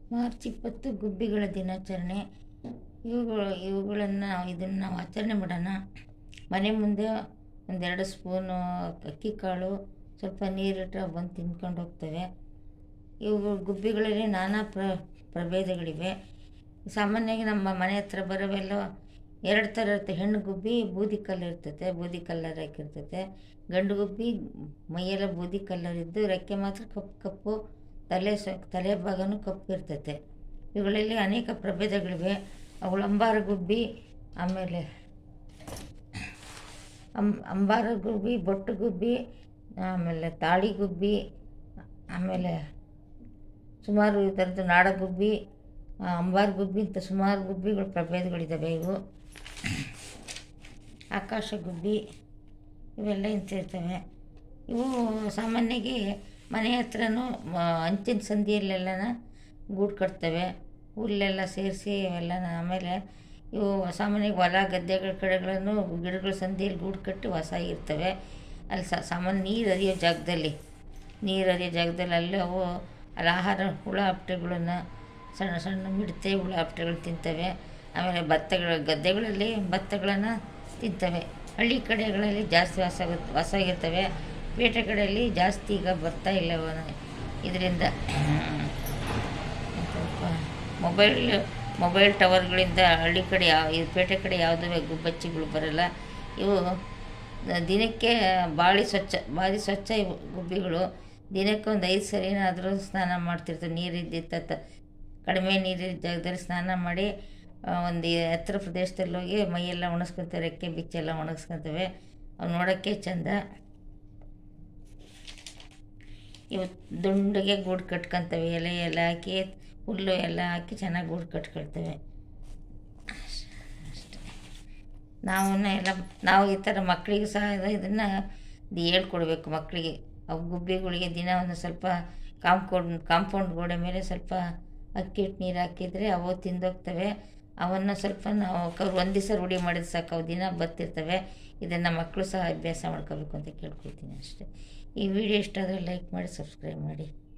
March ಇಪ್ಪತ್ತು ಗುಬ್ಬಿಗಳ ದಿನಾಚರಣೆ ಇವುಗಳು ಇವುಗಳನ್ನು ನಾವು ಇದನ್ನು ನಾವು ಆಚರಣೆ ಮಾಡೋಣ ಮನೆ ಮುಂದೆ ಒಂದೆರಡು ಸ್ಪೂನು ಅಕ್ಕಿ ಕಾಳು ಸ್ವಲ್ಪ ನೀರಿಟ್ಟರೆ ಬಂದು ತಿನ್ಕೊಂಡು ಹೋಗ್ತವೆ ಇವುಗಳು ಗುಬ್ಬಿಗಳಲ್ಲಿ ನಾನಾ ಪ್ರ ಪ್ರಭೇದಗಳಿವೆ ಸಾಮಾನ್ಯವಾಗಿ ನಮ್ಮ ಮನೆ ಹತ್ರ ಬರೋವೆಲ್ಲ ಎರಡು ಥರ ಇರುತ್ತೆ ಹೆಣ್ಣು ಗುಬ್ಬಿ ಬೂದಿ ಕಲರ್ ಇರ್ತೈತೆ ಬೂದಿ ಕಲ್ಲರ್ ಹಾಕಿರ್ತೈತೆ ಗಂಡು ಗುಬ್ಬಿ ಮೈಯೆಲ್ಲ ಬೂದಿ ಕಲ್ಲರ್ ಇದ್ದು ರೆಕ್ಕೆ ಮಾತ್ರ ಕಪ್ಪು ಕಪ್ಪು ತಲೆ ಸ ತಲೆ ಭಾಗನೂ ಕಪ್ಪು ಇರ್ತೈತೆ ಇವುಗಳಲ್ಲಿ ಅನೇಕ ಪ್ರಭೇದಗಳಿವೆ ಅವುಗಳು ಅಂಬಾರ ಗುಬ್ಬಿ ಆಮೇಲೆ ಅಂ ಅಂಬಾರ ಗುಬ್ಬಿ ಬೊಟ್ಟು ಗುಬ್ಬಿ ಆಮೇಲೆ ತಾಳಿ ಗುಬ್ಬಿ ಆಮೇಲೆ ಸುಮಾರು ಈ ಥರದ್ದು ನಾಡಗುಬ್ಬಿ ಆ, ಅಂಬಾರ್ ಗುಬ್ಬಿ ಅಂತ ಸುಮಾರು ಗುಬ್ಬಿಗಳ ಪ್ರಭೇದಗಳಿದ್ದಾವೆ ಇವು ಆಕಾಶ ಗುಬ್ಬಿ ಇವೆಲ್ಲ ಇಂಥ ಇರ್ತವೆ ಇವು ಸಾಮಾನ್ಯವಾಗಿ ಮನೆ ಹತ್ರನೂ ಮ- ಅಂಚಿನ ಸಂದಿಯಲ್ಲೆಲ್ಲನ ಗೂಡು ಕಟ್ತವೆ ಹುಲ್ಲೆಲ್ಲ ಸೇರಿಸಿ ಇವೆಲ್ಲ ಆಮೇಲೆ ಇವು ಸಾಮಾನ್ಯವಾಗಿ ಹೊಲ ಗದ್ದೆಗಳ ಕಡೆಗಳನ್ನು ಗಿಡಗಳ ಸಂದಿಯಲ್ಲಿ ಗೂಡು ಕಟ್ಟಿ ವಾಸ ಇರ್ತವೆ ಅಲ್ಲಿ ಸ ಸಾಮಾನ್ಯ ನೀರು ಹರಿಯೋ ಜಾಗದಲ್ಲಿ ನೀರು ಹರಿಯೋ ಜಾಗದಲ್ಲಿ ಅಲ್ಲಿ ಅವು ಅಲ್ಲಿ ಆಹಾರ ಹುಳ ಹಪ್ಟೆಗಳನ್ನು ಸಣ್ಣ ಸಣ್ಣ ಮಿಡತೆ ಹುಳ ಹಪ್ಟೆಗಳು ತಿಂತವೆ ಆಮೇಲೆ ಭತ್ತಗಳ ಗದ್ದೆಗಳಲ್ಲಿ ಭತ್ತಗಳನ್ನು ತಿಂತವೆ ಹಳ್ಳಿ ಕಡೆಗಳಲ್ಲಿ ಜಾಸ್ತಿ ವಾಸ ಆಗುತ್ತೆ ವಾಸ ಆಗಿರ್ತವೆ ಪೇಟೆ ಕಡೆಯಲ್ಲಿ ಜಾಸ್ತಿ ಈಗ ಬರ್ತಾ ಇಲ್ಲ ಇದರಿಂದ ಸ್ವಲ್ಪ ಮೊಬೈಲ್ ಮೊಬೈಲ್ ಟವರ್ಗಳಿಂದ ಹಳ್ಳಿ ಕಡೆ ಯಾವ ಈ ಪೇಟೆ ಕಡೆ ಯಾವುದೇ ಗುಬ್ಬಚ್ಚಿಗಳು ಬರಲ್ಲ ಇವು ದಿನಕ್ಕೆ ಭಾಳ ಸ್ವಚ್ಛ ಭಾರಿ ಸ್ವಚ್ಛ ಇವು ಗುಬ್ಬಿಗಳು ದಿನಕ್ಕೆ ಒಂದು ಐದು ಸರಿನಾದರೂ ಸ್ನಾನ ಮಾಡ್ತಿರ್ತವೆ ನೀರಿದ್ದಿತ್ತ ಕಡಿಮೆ ನೀರಿದ್ದ ಜಾಗದಲ್ಲಿ ಸ್ನಾನ ಮಾಡಿ ಆ, ಒಂದು ಎತ್ತರ ಪ್ರದೇಶದಲ್ಲಿ ಹೋಗಿ ಮೈಯೆಲ್ಲ ಒಣಸ್ಕೊತವೆ ರೆಕ್ಕೆ ಬಿಚ್ಚೆಲ್ಲ ಒಣಗಿಸ್ಕೊತವೆ ಅವು ನೋಡೋಕ್ಕೆ ಚಂದ ಇವು ದುಂಡಗೆ ಗೂಡು ಕಟ್ಕೊತವೆ ಎಲೆ ಎಲ್ಲ ಹಾಕಿ ಹುಲ್ಲು ಎಲ್ಲ ಹಾಕಿ ಚೆನ್ನಾಗಿ ಗೂಡು ಕಟ್ಕೊಳ್ತವೆ ಅಷ್ಟೇ ನಾವು ಎಲ್ಲ ನಾವು ಈ ಥರ ಮಕ್ಕಳಿಗೂ ಸಹ ಇದನ್ನು ಹೇಳ್ಕೊಡ್ಬೇಕು ಮಕ್ಕಳಿಗೆ ಅವು ಗುಬ್ಬಿಗಳಿಗೆ ದಿನ ಒಂದು ಸ್ವಲ್ಪ ಕಾಂಪೌಂಡ್ ಕಾಂಪೌಂಡ್ ಗೋಡೆ ಮೇಲೆ ಸ್ವಲ್ಪ ಅಕ್ಕಿ ಹಿಟ್ಟು ನೀರು ಹಾಕಿದರೆ ಅವು ತಿಂದೋಗ್ತವೆ ಅವನ್ನು ಸ್ವಲ್ಪ ನಾವು ಅವ್ರು ಒಂದು ದಿವಸ ರೂಢಿ ಮಾಡಿದ್ರೆ ಸಾಕು ಅವು ದಿನ ಬರ್ತಿರ್ತವೆ ಇದನ್ನು ಮಕ್ಕಳು ಸಹ ಅಭ್ಯಾಸ ಮಾಡ್ಕೋಬೇಕು ಅಂತ ಕೇಳ್ಕೊಳ್ತೀನಿ ಅಷ್ಟೇ ಈ ವಿಡಿಯೋ ಇಷ್ಟ ಆದರೆ ಲೈಕ್ ಮಾಡಿ ಸಬ್ಸ್ಕ್ರೈಬ್ ಮಾಡಿ